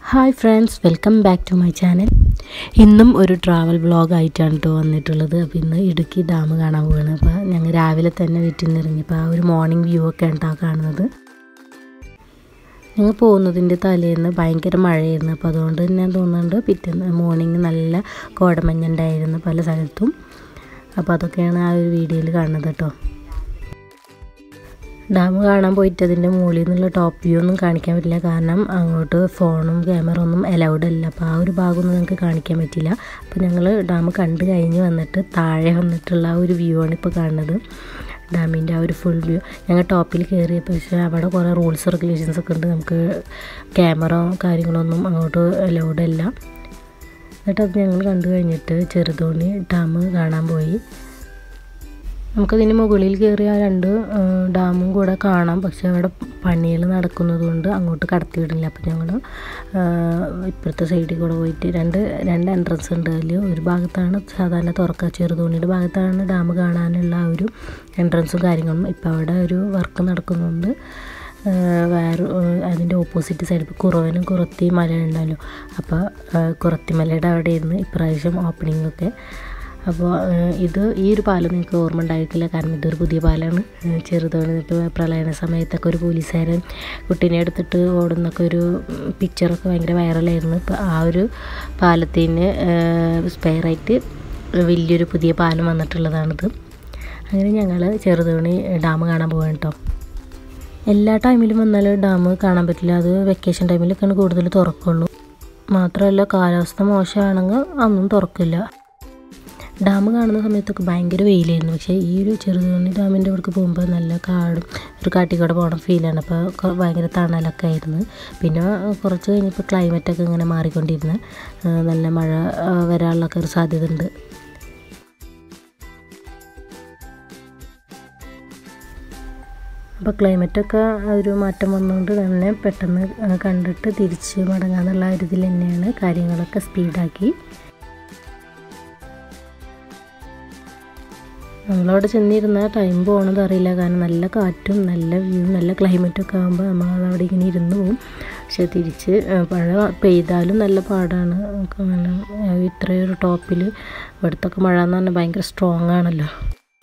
hi friends welcome back to my channel ഇന്നും ഒരു travel vlog ആയിട്ടാണ് കേട്ടോ വന്നിട്ടുള്ളത് അപ്പോൾ ഇന്ന് ഇടുക്കി ഡാം കാണാൻ പോവുകയാണ് അപ്പോൾ ഞങ്ങൾ രാവിലെ തന്നെ വീട്ടിൽ നിന്ന് ഇറങ്ങിയപ്പോൾ ആ ഒരു മോർണിംഗ് വ്യൂ ഒക്കെ ഉണ്ടാ കാണുന്നത് ഞങ്ങൾ പോകുന്നതിൻ്റെ തലേന്ന് ഭയങ്കര മഴയായിരുന്നു അപ്പോൾ അതുകൊണ്ട് തന്നെ തോന്നുന്നുണ്ട് പിറ്റേന്ന് മോർണിംഗ് നല്ല കോടമഞ്ഞുണ്ടായിരുന്നു പല സ്ഥലത്തും അപ്പോൾ അതൊക്കെയാണ് ആ ഒരു വീഡിയോയിൽ കാണുന്നത് കേട്ടോ ഡാം കാണാൻ പോയിട്ട് അതിൻ്റെ മുകളിൽ നിന്നുള്ള ടോപ്പ് വ്യൂ ഒന്നും കാണിക്കാൻ പറ്റില്ല കാരണം അങ്ങോട്ട് ഫോണും ക്യാമറ ഒന്നും അലൗഡ് അല്ല അപ്പോൾ ആ ഒരു ഭാഗമൊന്നും ഞങ്ങൾക്ക് കാണിക്കാൻ പറ്റില്ല അപ്പോൾ ഞങ്ങൾ ഡാം കണ്ടു കഴിഞ്ഞ് വന്നിട്ട് താഴെ വന്നിട്ടുള്ള ആ ഒരു വ്യൂ ആണ് ഇപ്പോൾ കാണുന്നത് ഡാമിൻ്റെ ആ ഒരു ഫുൾ വ്യൂ ഞങ്ങൾ ടോപ്പിൽ കയറിയപ്പോൾ പക്ഷേ അവിടെ കുറേ റൂൾസ് റെഗുലേഷൻസ് ഒക്കെ ഉണ്ട് നമുക്ക് ക്യാമറ കാര്യങ്ങളൊന്നും അങ്ങോട്ട് അലൗഡ് അല്ല എന്നിട്ട് അത് ഞങ്ങൾ കണ്ടു കഴിഞ്ഞിട്ട് ചെറുതോണി ഡാം കാണാൻ പോയി നമുക്കതിന് മുകളിൽ കയറി ആ രണ്ട് ഡാമും കൂടെ കാണാം പക്ഷെ അവിടെ പണികൾ നടക്കുന്നത് കൊണ്ട് അങ്ങോട്ട് കടത്തി വിടില്ല അപ്പം ഞങ്ങൾ ഇപ്പുറത്തെ സൈഡിൽ കൂടെ പോയിട്ട് രണ്ട് രണ്ട് എൻട്രൻസ് ഉണ്ട് അതിൽ ഒരു ഭാഗത്താണ് സാധാരണ തുറക്കുക ചെറുതോണിയുടെ ഭാഗത്താണ് ഡാം കാണാനുള്ള ആ ഒരു എൻട്രൻസും കാര്യങ്ങളും ഇപ്പം അവിടെ ഒരു വർക്ക് നടക്കുന്നുണ്ട് വേറെ അതിൻ്റെ ഓപ്പോസിറ്റ് സൈഡ് ഇപ്പോൾ കുറവനും കുറത്തി മല ഉണ്ടല്ലോ അപ്പോൾ കുറത്തിമലയുടെ അവിടെ ഇരുന്ന് ഇപ്രാവശ്യം ഓപ്പണിംഗ് ഒക്കെ അപ്പോൾ ഇത് ഈ ഒരു പാലം നിങ്ങൾക്ക് ഓർമ്മ ഉണ്ടായിരിക്കില്ല കാരണം ഇതൊരു പുതിയ പാലമാണ് ചെറുതോണി ഇപ്പോൾ പ്രളയ സമയത്തൊക്കെ ഒരു പോലീസുകാരൻ കുട്ടീനെ എടുത്തിട്ട് ഓടുന്നൊക്കെ ഒരു പിക്ചറൊക്കെ ഭയങ്കര വൈറലായിരുന്നു ഇപ്പോൾ ആ ഒരു പാലത്തിന് സ്പെയറായിട്ട് വലിയൊരു പുതിയ പാലം വന്നിട്ടുള്ളതാണിത് അങ്ങനെ ഞങ്ങൾ ചെറുതോണി ഡാം കാണാൻ പോകാൻ കേട്ടോ എല്ലാ ടൈമിലും വന്നാൽ ഡാം കാണാൻ പറ്റില്ല അത് വെക്കേഷൻ ടൈമിലൊക്കെയാണ് കൂടുതൽ തുറക്കുള്ളൂ മാത്രമല്ല കാലാവസ്ഥ മോശമാണെങ്കിൽ അന്നും തുറക്കില്ല ഡാം കാണുന്ന സമയത്തൊക്കെ ഭയങ്കര വെയിലായിരുന്നു പക്ഷേ ഈ ഒരു ചെറുതോണി ഡാമിൻ്റെ അവിടേക്ക് പോകുമ്പോൾ നല്ല കാടും ഒരു കാട്ടിക്കൂടെ പോകണ ഫീലാണ് അപ്പോൾ ഭയങ്കര തണലൊക്കെ ആയിരുന്നു പിന്നെ കുറച്ച് കഴിഞ്ഞപ്പോൾ ക്ലൈമറ്റൊക്കെ ഇങ്ങനെ മാറിക്കൊണ്ടിരുന്നു നല്ല മഴ വരാനുള്ളൊക്കെ ഒരു സാധ്യത ഉണ്ട് അപ്പോൾ ക്ലൈമറ്റൊക്കെ ഒരു മാറ്റം വന്നുകൊണ്ട് തന്നെ പെട്ടെന്ന് കണ്ടിട്ട് തിരിച്ച് മടങ്ങാന്നുള്ള ഒരു ഇതിൽ തന്നെയാണ് കാര്യങ്ങളൊക്കെ സ്പീഡാക്കി നമ്മളവിടെ ചെന്നിരുന്ന ടൈം പോകണത് അറിയില്ല കാരണം നല്ല കാറ്റും നല്ല വ്യൂ നല്ല ക്ലൈമറ്റും ഒക്കെ ആകുമ്പോൾ നമ്മൾ അവിടെ ഇങ്ങനെ ഇരുന്ന് പോകും പക്ഷെ തിരിച്ച് മഴ പെയ്താലും നല്ല പാടാണ് കാരണം ഇത്രയൊരു ടോപ്പിൽ ഇവിടുത്തൊക്കെ മഴ എന്ന് പറഞ്ഞാൽ ഭയങ്കര സ്ട്രോങ് ആണല്ലോ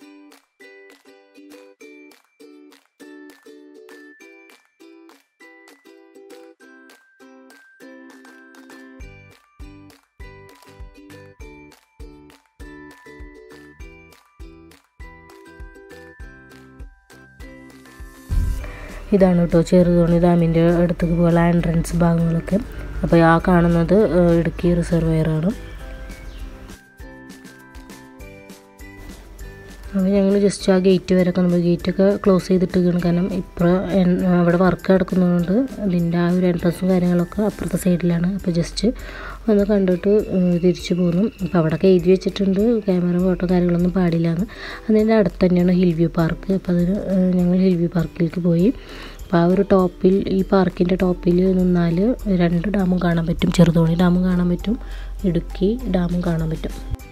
ഇതാണ് കേട്ടോ ചെറുതോണി ഡാമിൻ്റെ അടുത്തേക്ക് പോകാനുള്ള എൻട്രൻസ് ഭാഗങ്ങളൊക്കെ അപ്പോൾ ആ കാണുന്നത് ഇടുക്കി റിസർവയറാണ് അപ്പോൾ ഞങ്ങൾ ജസ്റ്റ് ആ ഗേറ്റ് വരെ കാണുമ്പോൾ ഗേറ്റൊക്കെ ക്ലോസ് ചെയ്തിട്ട് കാരണം ഇപ്പോൾ അവിടെ വർക്ക് നടക്കുന്നതുകൊണ്ട് അതിൻ്റെ ആ ഒരു എൻട്രൻസും കാര്യങ്ങളൊക്കെ അപ്പുറത്തെ സൈഡിലാണ് അപ്പോൾ ജസ്റ്റ് ഒന്ന് കണ്ടിട്ട് തിരിച്ചു പോന്നു അപ്പോൾ അവിടെയൊക്കെ എഴുതി വെച്ചിട്ടുണ്ട് ക്യാമറ ഫോട്ടോ കാര്യങ്ങളൊന്നും പാടില്ല എന്ന് അതിൻ്റെ അടുത്ത് തന്നെയാണ് ഹിൽ വ്യൂ പാർക്ക് അപ്പോൾ അതിന് ഞങ്ങൾ ഹിൽ വ്യൂ പാർക്കിലേക്ക് പോയി അപ്പോൾ ആ ഒരു ടോപ്പിൽ ഈ പാർക്കിൻ്റെ ടോപ്പിൽ നിന്നാൽ രണ്ട് ഡാമും കാണാൻ പറ്റും ചെറുതോണി ഡാമും കാണാൻ പറ്റും ഇടുക്കി ഡാമും കാണാൻ പറ്റും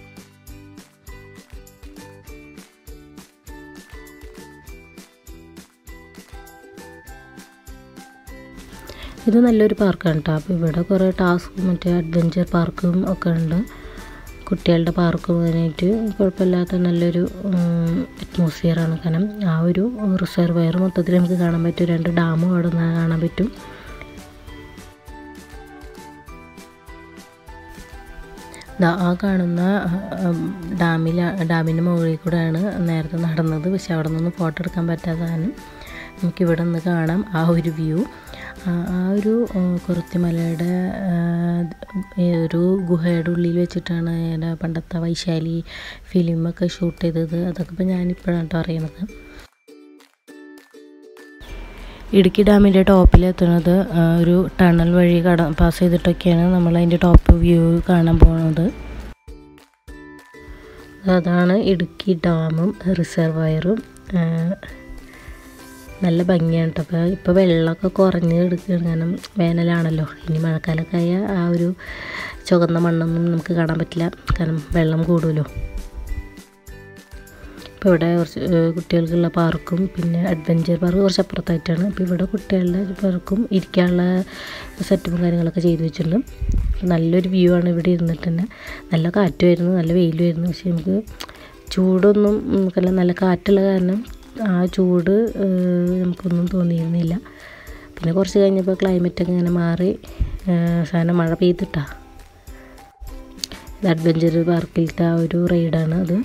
ഇത് നല്ലൊരു പാർക്കാണ് കേട്ടോ അപ്പോൾ ഇവിടെ കുറേ ടാസ്ക് മറ്റേ അഡ്വഞ്ചർ പാർക്കും ഒക്കെ ഉണ്ട് കുട്ടികളുടെ പാർക്കും അതിനായിട്ട് കുഴപ്പമില്ലാത്ത നല്ലൊരു അറ്റ്മോസ്ഫിയറാണ് കാരണം ആ ഒരു റിസർവയർ മൊത്തത്തിൽ നമുക്ക് കാണാൻ പറ്റും രണ്ട് ഡാമും അവിടെ നിന്ന് കാണാൻ പറ്റും ആ കാണുന്ന ഡാമിൽ ഡാമിൻ്റെ മുകളിൽ കൂടെയാണ് നേരത്തെ നടന്നത് പക്ഷെ അവിടെ നിന്ന് ഫോട്ടോ എടുക്കാൻ പറ്റാത്തതാണ് നമുക്കിവിടെ നിന്ന് കാണാം ആ ഒരു വ്യൂ ആ ഒരു കുറത്തിമലയുടെ ഒരു ഗുഹയുടെ ഉള്ളിൽ വെച്ചിട്ടാണ് എൻ്റെ പണ്ടത്തെ വൈശാലി ഫിലിമൊക്കെ ഷൂട്ട് ചെയ്തത് അതൊക്കെ ഇപ്പോൾ ഞാനിപ്പോഴാണ് കേട്ടോ അറിയണത് ഇടുക്കി ഡാമിൻ്റെ ടോപ്പിൽ എത്തുന്നത് ഒരു ടണൽ വഴി കട പാസ് ചെയ്തിട്ടൊക്കെയാണ് നമ്മൾ അതിൻ്റെ ടോപ്പ് വ്യൂ കാണാൻ പോകുന്നത് അതാണ് ഇടുക്കി ഡാമും റിസർവയറും നല്ല ഭംഗിയാണ് കേട്ടോ അപ്പോൾ ഇപ്പോൾ വെള്ളമൊക്കെ കുറഞ്ഞ് എടുക്കുകയാണ് കാരണം വേനലാണല്ലോ ഇനി മഴക്കാലമൊക്കെ ആയ ആ ഒരു ചുവന്ന മണ്ണൊന്നും നമുക്ക് കാണാൻ പറ്റില്ല കാരണം വെള്ളം കൂടുമല്ലോ ഇപ്പോൾ അപ്പോൾ ഇവിടെ കുറച്ച് ഏഹ്, കുട്ടികൾക്കുള്ള പാർക്കും പിന്നെ അഡ്വഞ്ചർ പാർക്ക് കുറച്ച് അപ്പുറത്തായിട്ടാണ് അപ്പോൾ ഇവിടെ കുട്ടികളുടെ പാർക്കും ഇരിക്കാനുള്ള സെറ്റപ്പും കാര്യങ്ങളൊക്കെ ചെയ്തു വെച്ചിട്ടുണ്ട് നല്ലൊരു വ്യൂ ആണ് ഇവിടെ ഇരുന്നിട്ട് തന്നെ നല്ല കാറ്റുമായിരുന്നു നല്ല വെയിലുമായിരുന്നു പക്ഷേ നമുക്ക് ചൂടൊന്നും നമുക്കല്ല നല്ല കാറ്റുള്ള കാരണം ആ ചൂട് ഏഹ്, നമുക്കൊന്നും തോന്നിയിരുന്നില്ല പിന്നെ കുറച്ച് കഴിഞ്ഞപ്പോൾ ക്ലൈമറ്റൊക്കെ ഇങ്ങനെ മാറി ഏഹ്, സാധനം മഴ പെയ്തിട്ടാ ഇത് അഡ്വഞ്ചർ പാർക്കിലത്തെ ആ ഒരു റൈഡാണ് അത്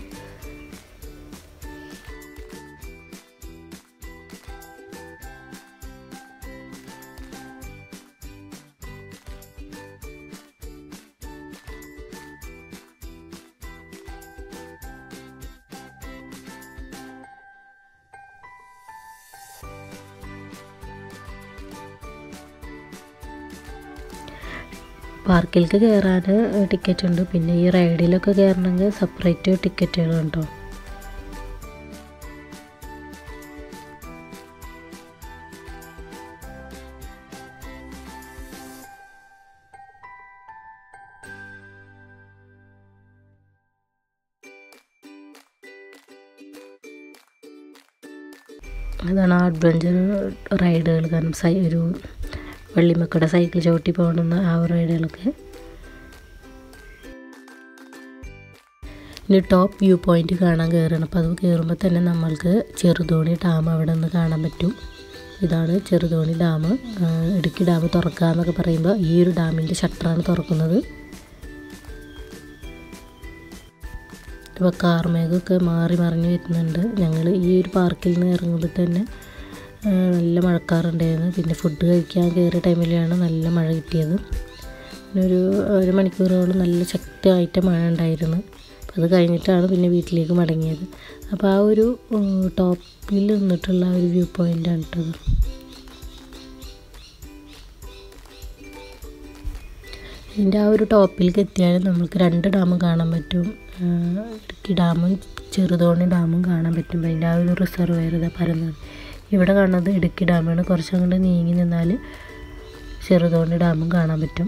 പാർക്കിലേക്ക് കയറാൻ ടിക്കറ്റ് ഉണ്ട് പിന്നെ ഈ റൈഡിലൊക്കെ കയറണമെങ്കിൽ സെപ്പറേറ്റ് ടിക്കറ്റുകളുണ്ട് കേട്ടോ അതാണ് ആ അഡ്വഞ്ചർ റൈഡുകൾ കാരണം സൈ ഒരു വെള്ളിമക്കടെ സൈക്കിൾ ചവിട്ടി പോകുന്ന ആ റൈഡുകളൊക്കെ ഇനി ടോപ്പ് വ്യൂ പോയിന്റ് കാണാൻ കയറണം അപ്പോൾ അത് കയറുമ്പോൾ തന്നെ നമ്മൾക്ക് ചെറുതോണി ഡാം അവിടെ നിന്ന് കാണാൻ പറ്റും ഇതാണ് ചെറുതോണി ഡാം ഇടുക്കി ഡാം തുറക്കുക എന്നൊക്കെ പറയുമ്പോൾ ഈ ഒരു ഡാമിൻ്റെ ഷട്ടറാണ് തുറക്കുന്നത് ഇപ്പോൾ കാർമേഘമൊക്കെ മാറി മറിഞ്ഞ് വരുന്നുണ്ട് ഞങ്ങൾ ഈ ഒരു പാർക്കിൽ നിന്ന് ഇറങ്ങുമ്പോൾ തന്നെ ആ, നല്ല മഴക്കാറുണ്ടായിരുന്നു പിന്നെ ഫുഡ് കഴിക്കാൻ കയറിയ ടൈമിലാണ് നല്ല മഴ കിട്ടിയത് പിന്നെ ഒരു ഒരു മണിക്കൂറോളം നല്ല ശക്തമായിട്ട് മഴ ഉണ്ടായിരുന്നു അപ്പോൾ അത് കഴിഞ്ഞിട്ടാണ് പിന്നെ വീട്ടിലേക്ക് മടങ്ങിയത് അപ്പോൾ ആ ഒരു ടോപ്പിൽ നിന്നിട്ടുള്ള ആ ഒരു വ്യൂ പോയിൻ്റാണ് കേട്ടത് ഇതിൻ്റെ ആ ഒരു ടോപ്പിലേക്ക് എത്തിയാൽ നമുക്ക് രണ്ട് ഡാമും കാണാൻ പറ്റും ആ, ഇടുക്കി ഡാമും ചെറുതോണി ഡാമും കാണാൻ പറ്റും അതിൻ്റെ ആ ഒരു റിസർവയർ ഇതാ പരന്നത് ഇവിടെ കാണുന്നത് ഇടുക്കി ഡാമാണ് കുറച്ചങ്ങോട്ട് നീങ്ങി നിന്നാൽ ചെറുതോണി ഡാമും കാണാൻ പറ്റും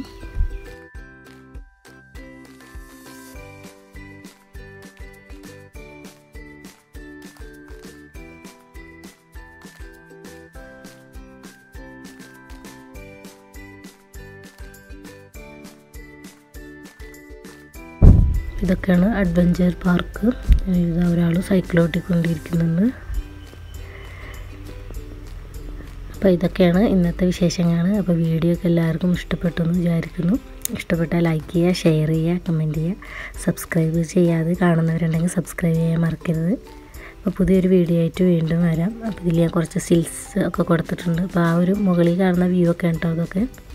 ഇതൊക്കെയാണ് അഡ്വഞ്ചർ പാർക്ക് ഇതാ ഒരാൾ സൈക്കിൾ ഓട്ടിക്കൊണ്ടിരിക്കുന്നുണ്ട് അപ്പോൾ ഇതൊക്കെയാണ് ഇന്നത്തെ വിശേഷങ്ങൾ അപ്പോൾ വീഡിയോ ഒക്കെ എല്ലാവർക്കും ഇഷ്ടപ്പെട്ടു എന്ന് വിചാരിക്കുന്നു ഇഷ്ടപ്പെട്ടാൽ ലൈക്ക് ചെയ്യുക ഷെയർ ചെയ്യുക കമൻറ്റ് ചെയ്യുക സബ്സ്ക്രൈബ് ചെയ്യാതെ കാണുന്നവരുണ്ടെങ്കിൽ സബ്സ്ക്രൈബ് ചെയ്യാൻ മറക്കരുത് അപ്പോൾ പുതിയൊരു വീഡിയോ ആയിട്ട് വീണ്ടും വരാം അപ്പോൾ ഇതിൽ ഞാൻ കുറച്ച് സിൽസ് ഒക്കെ കൊടുത്തിട്ടുണ്ട് അപ്പോൾ ആ ഒരു മുകളിൽ കാണുന്ന വ്യൂ ഒക്കെ ഉണ്ടോ അതൊക്കെ